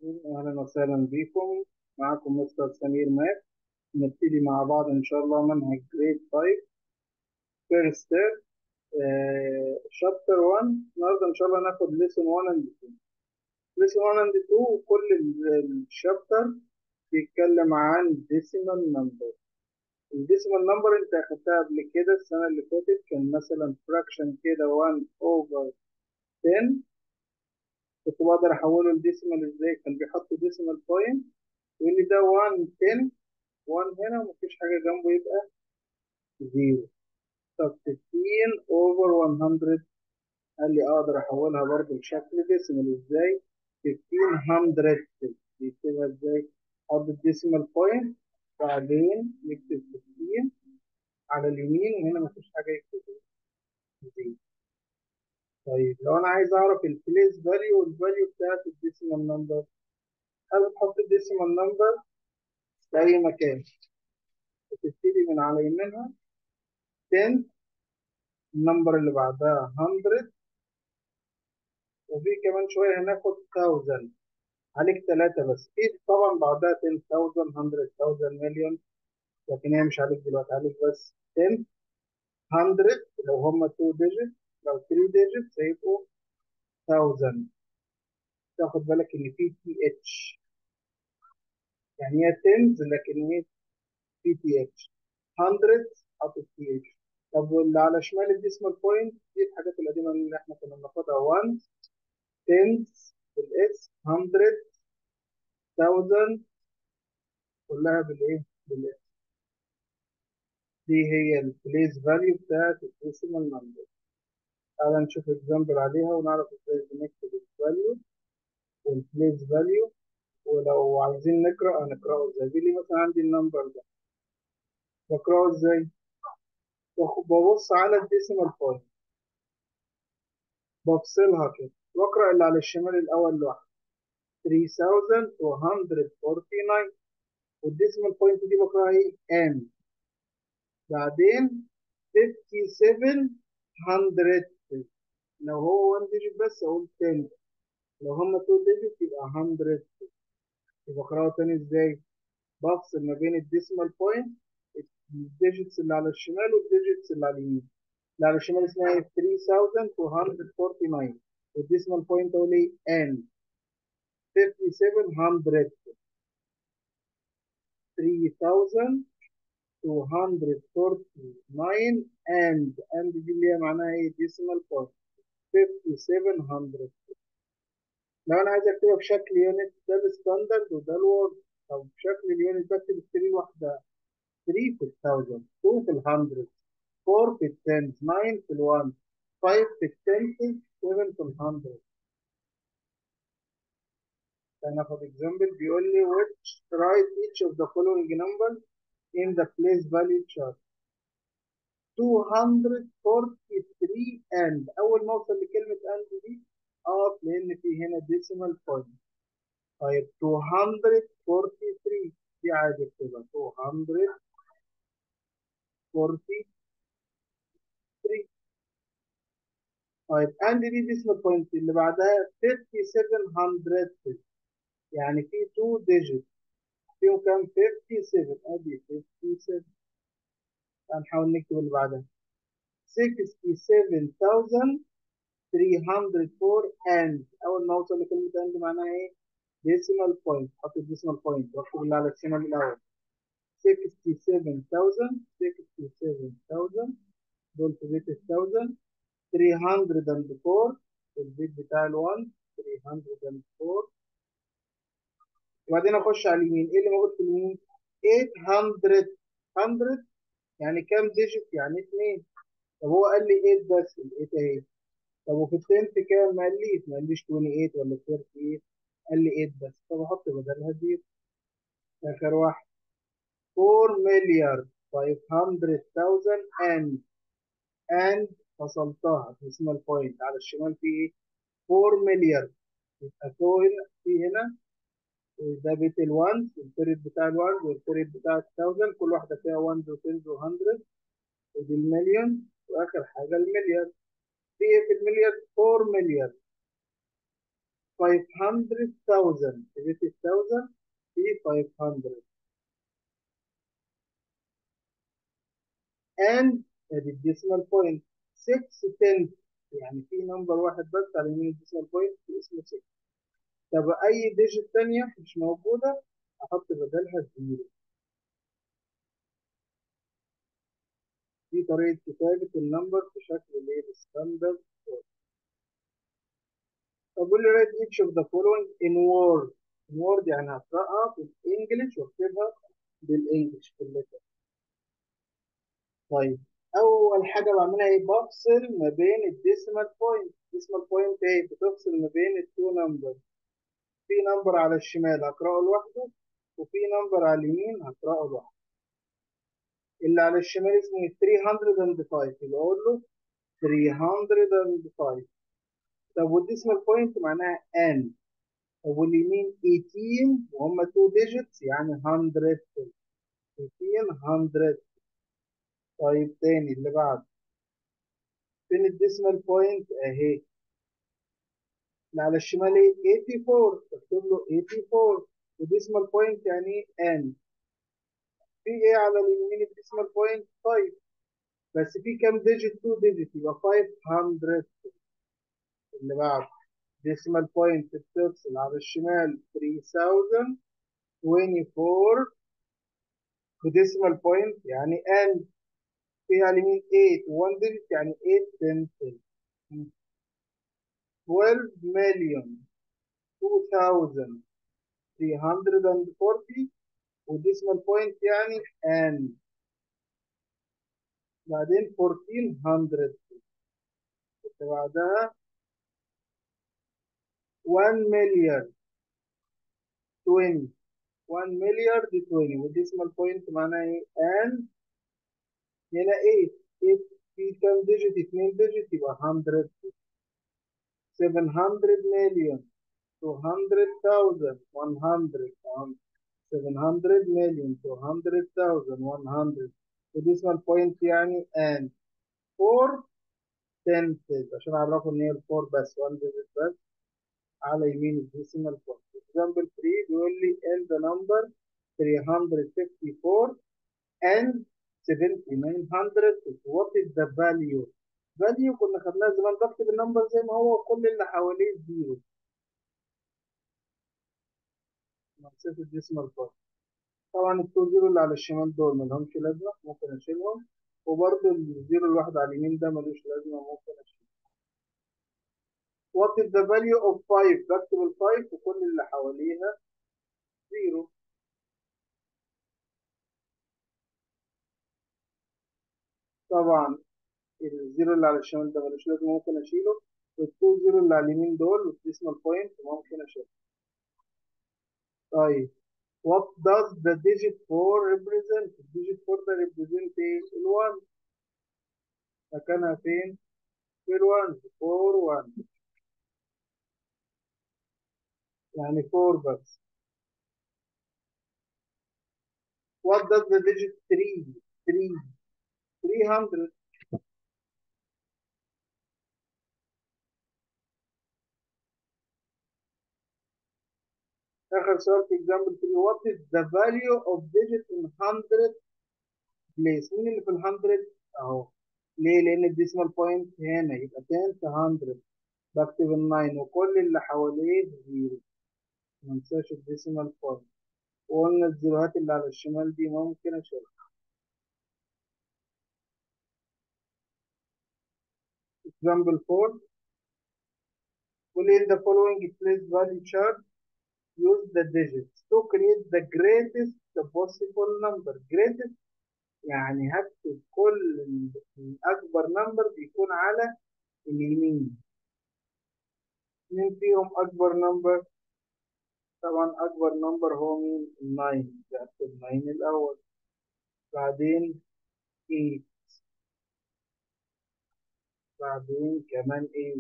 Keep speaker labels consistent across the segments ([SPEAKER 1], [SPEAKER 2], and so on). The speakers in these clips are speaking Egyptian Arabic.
[SPEAKER 1] أهلا وسهلا بكم معكم مستر سمير مات نبتدي مع بعض إن شاء الله منهج جريد 5 فيرست شابتر 1 النهارده إن شاء الله ناخد ليسون 1 اند 2 ليسون 1 اند 2 وكل الشابتر بيتكلم عن ديسيمال نمبر الديسيمال نمبر أنت أخدتها قبل كده السنة اللي فاتت كان مثلا فراكشن كده 1 أوفر 10 كنت بقدر احوله لديسيمال ازاي كان بيحط ديسيمال بوينت يقول لي ده 1 10 1 هنا ومفيش حاجه جنبه يبقى 0 طب 15 اوفر 100 قال لي اقدر احولها برضه لشكل ديسيمال ازاي 1500 بيكتبها ازاي احط الديسيمال بوينت بعدين نكتب 15 على اليمين وهنا مفيش حاجه يكتب 0 طيب لو انا عايز اعرف البليس فاليو والفاليو بتاعت الديسيمال نمبر هل بتحط الديسيمال نمبر في اي مكان بتبتدي من على يمينها 10 النمبر اللي بعدها 100 وفي كمان شويه هناخد 1000 عليك ثلاثة بس في طبعا بعدها 10000 100000 مليون لكن هي مش عليك دلوقتي عليك بس 10 100 لو هم 2 ديجيت لو 3 ديجيتس هيبقوا 1000 تاخد بالك ان في تي اتش يعني هي تنز لكن هي في تي اتش 100 حاطط تي اتش طب واللي على شمال الديسمال بوينت دي الحاجات القديمه اللي احنا كنا بناخدها 1 تنز بالاس 100 1000 كلها بالايه؟ بالاس دي هي البليس فاليو بتاعت الديسمال نمبر تعالى نشوف اكزامبل عليها ونعرف ازاي بنكتب الفاليو والبليس فاليو ولو عايزين نقرا هنقراه ازاي بيقول لي مثلا عندي النمبر ده بقراه ازاي ببص على الديسيمال بوينت بفصلها كده واقرا اللي على الشمال الاول لوحده 3249 والديسيمال بوينت دي بقراها ايه ان بعدين 5700 لو هو 1 ديجيت بس اقول 10 لو هم 2 ديجيت يبقى 100 يبقى اقراها تاني ازاي بفصل ما بين الديسيمال بوينت الديجيتس اللي على الشمال والديجيتس اللي على اليمين اللي على الشمال اسمها 3249 والديسيمال بوينت اقول ايه ان 5700 3249 and and دي اللي هي معناها ايه decimal point 5700 لو انا عايز اكتبها بشكل يونت ده الستاندرد وده الوورد طب بشكل اليونت بكتب 3 واحده 3 في ال 1000 2 في ال 100 4 في ال 10 9 في ال 1 5 في ال 10 7 في ال 100 هناخد example بيقول لي which write each of the following numbers in the place value chart 243 and اول ما اوصل لكلمه and دي اقف لان في هنا decimal point طيب 243 دي عادي اكتبها 243 طيب and دي decimal point اللي بعدها 5700 يعني في 2 digit فيهم كام 57 ادي 57 هنحاول نكتب اللي بعدها 67304 and اول ما اوصل لكلمه and معناها ايه decimal point حط الديسيمال بوينت واكتب اللي على الشمال الاول 67000 67000 دول في بيت ال 1000 304 في البيت بتاع ال 1 304 وبعدين اخش على اليمين ايه اللي موجود في اليمين 800 100 يعني كام ديجيت يعني 2 طب هو قال لي 8 بس ال 8 اهي طب وفي التنت كام ما قاليش ما قاليش 28 ولا 38 قال لي 8 بس طب احط بدلها زيرو اخر واحد 4 مليار 500,000 and and فصلتها ديسيمال بوينت على الشمال في ايه 4 مليار يبقى هنا في هنا ده بيت ال1 البيريد بتاع ال1 والبيريد بتاع ال1000 كل واحده فيها 1 و10 و100 ودي المليون واخر حاجه المليار في ايه في المليار 4 مليار 500,000 جبت ال 1000 في 500 and ادي الديسيمال بوينت 6 10 يعني في نمبر واحد بس على يمين الديسيمال بوينت اسمه 6 طب اي ديجيت ثانيه مش موجوده احط بدلها زيرو دي طريقه كتابه النمبر بشكل الايه الستاندرد طب قول لي write each of the following in word in word يعني هقراها بالانجلش واكتبها بالانجلش باللتر طيب اول حاجه بعملها ايه بفصل ما بين الديسيمال بوينت الديسيمال بوينت ايه بتفصل ما بين التو نمبر في نمبر على الشمال هقراه لوحده وفي نمبر على اليمين هقراه لوحده اللي على الشمال اسمه 305 يبقى اقول له 305 طب والديسيمال بوينت معناها ان طب واليمين 18 وهم 2 ديجيتس يعني 100 18 100 طيب تاني اللي بعد فين الديسيمال بوينت اهي اللي على الشمال ايه 84 بكتب له 84 وديسيمال بوينت يعني ايه ان في ايه على اليمين الديسيمال بوينت 5 بس في كام ديجيت 2 ديجيت يبقى 500 اللي بعد ديسيمال بوينت بتفصل على الشمال 3024 وديسيمال بوينت يعني ان في على اليمين 8 1 ديجيت يعني 8 10 10 12 مليون 2340 وديسيمال بوينت يعني ان بعدين 1400 بعدها 1 مليار 20 1 مليار دي 20 والديسيمال بوينت معناها ايه ان هنا 8 8 في كام ديجيت 2 ديجيت يبقى 100 700 مليون 200,000 100 700 مليون 200,000 100 وديسمال بوينت يعني ان 4 10 عشان اعرفه ان هي 4 بس 1 ديجيت بس على يمين الديسيمال بوينت example 3 بيقول لي in the number 354 and 7900 what is the value value كنا خدناها زمان بكتب النمبر زي ما هو وكل اللي حواليه زيرو نسيت الديسيمال بوينت طبعا التو زيرو اللي على الشمال دول ملهمش لازمه ممكن اشيلهم وبرده الزيرو الواحد على اليمين ده ملوش لازمه ممكن اشيله what is the value of 5 بكتب ال 5 وكل اللي حواليها زيرو طبعا الزيرو اللي على الشمال ده ملوش لازمه ممكن اشيله والتو زيرو اللي على اليمين دول والديسمال بوينت ممكن اشيله طيب what does the digit 4 represent الديجيت 4 ده represent ايه ال1 مكانها فين في ال1 4 1 يعني 4 بس what does the digit 3 3 300 آخر سؤال في example 3 what is the value of digit in 100 place مين اللي في ال 100 اهو ليه لأن الديسمال بوينت هنا يبقى 10 في 100 بكتب ال 9 وكل اللي حواليه زيرو ما انساش الديسمال بوينت وقلنا الزيروهات اللي على الشمال دي ممكن اشيلها example 4 will in the following place value chart use the digits to create the greatest possible number greatest يعني هكتب كل الأكبر نمبر بيكون على اليمين مين فيهم أكبر نمبر؟ طبعا أكبر نمبر هو مين؟ 9 هكتب 9 الأول بعدين 8 بعدين كمان 8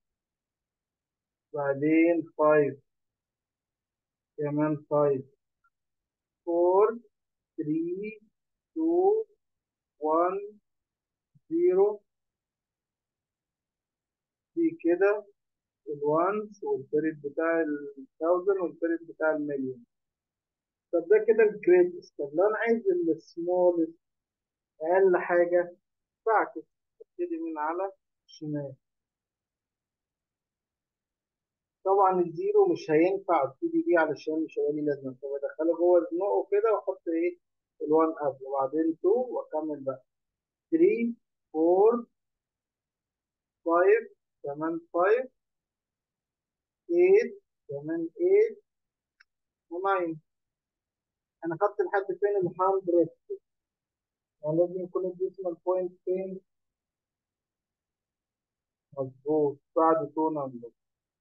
[SPEAKER 1] بعدين 5 كمان 5 4 3 2 1 0 دي كده الوانس والبيريد بتاع الثاوزند والبيريد بتاع المليون طب ده كده الجريتست طب لو انا عايز السمولست اقل حاجه بعكس ابتدي من على الشمال طبعا الزيرو مش هينفع ابتدي بيه علشان مش هيبقى لي لازمه فبدخله جوه زنقه كده واحط ايه ال1 قبل وبعدين 2 واكمل بقى 3 4 5 كمان 5 8 كمان 8 و9 انا خدت لحد فين ال 100 يعني لازم يكون الديسمال بوينت فين مظبوط بعد 2 نمبر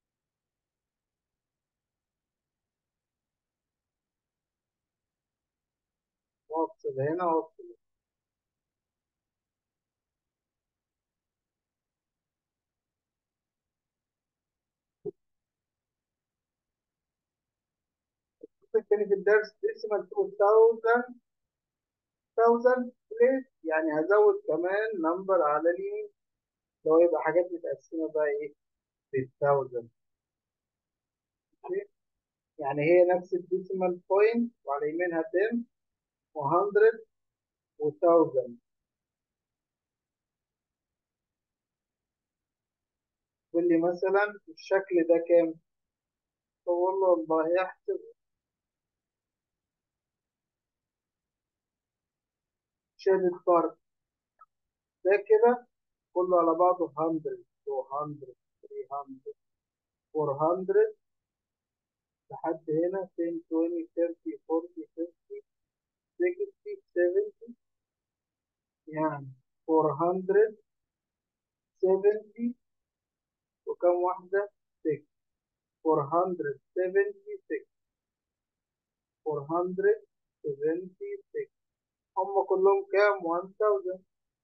[SPEAKER 1] وافصل هنا وافصل التاني في الدرس ديسمال 2000 1000 بليس يعني هزود كمان نمبر على اليمين اللي هو يبقى حاجات متقسمة بقى ايه بالثاوزند يعني هي نفس الديسمال بوينت وعلى يمينها 10 و100 و1000 تقول لي مثلا الشكل ده كام؟ تقول له والله احسب شهادة فرق ده كده كله على بعضه 100 200 300 400 لحد هنا 10 20 30 40 50 60 70 يعني 470 وكم واحدة 6 476 476 هم كلهم كام 1000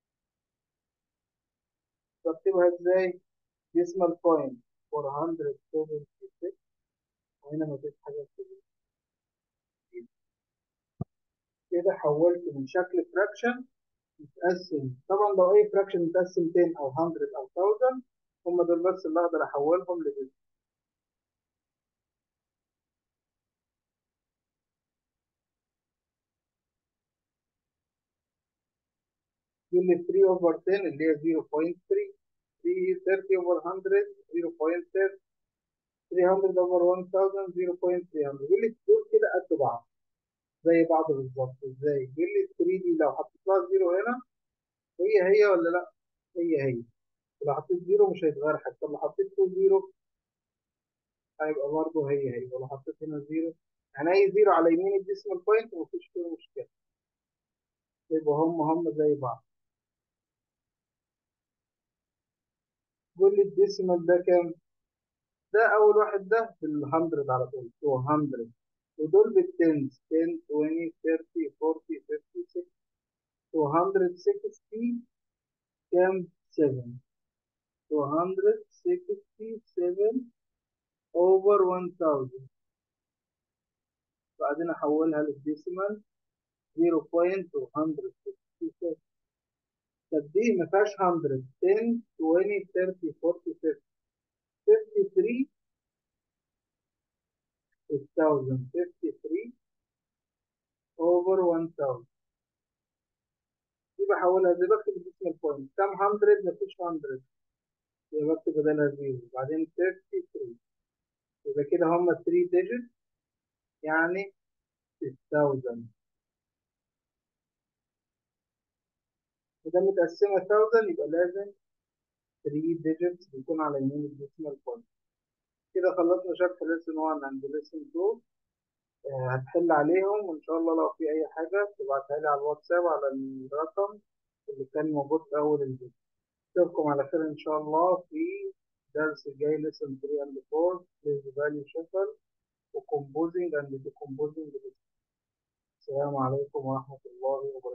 [SPEAKER 1] ترتيبها ازاي ديسمال بوينت 476 وهنا مفيش حاجة كده كده حولت من شكل فراكشن متقسم طبعا لو اي فراكشن متقسم 10 او 100 او 1000 هم دول بس اللي اقدر احولهم لديسمال دي اللي 3 اوفر 10 اللي هي 0.3 330 اوفر 100 0.30 300 اوفر 1000 0.300 يقول لي دول كده قد بعض زي بعض بالظبط ازاي يقول لي 3 دي لو حطيت لها زيرو هنا هي هي ولا لا هي هي لو حطيت زيرو مش هيتغير حاجه طب لو حطيت فوق زيرو هيبقى برضه هي هي ولو حطيت هنا زيرو يعني اي زيرو على يمين الديسمال بوينت مفيش فيه مشكله يبقى هم هم زي بعض قول لي الديسمال ده كام ده اول واحد ده في ال 100 على طول 200 ودول بالتنس 10 20 30 40 50 260 كام 7 267 over 1000 بعدين احولها للديسيمال 0.267 طب دي ما فيهاش 100 10 20 30 40 50 53 1053 over 1000 دي بحولها زي بكتب الديسيمال بوينت كام 100 مفيش 100 يبقى بكتب بدلها زيرو بعدين 33 يبقى كده هم 3 ديجيت يعني 6000 وده متقسمة 1000 يبقى لازم 3 ديجيتس بيكون على يمين الديسيمال بوينت كده خلصنا شرح ليسن 1 عند ليسن 2 آه، هتحل عليهم وإن شاء الله لو في أي حاجة تبعتها لي على الواتساب على الرقم اللي كان موجود في أول الفيديو أشوفكم على خير إن شاء الله في درس الجاي ليسن 3 and 4 please value shuffle وكومبوزنج and decomposing السلام عليكم ورحمة الله وبركاته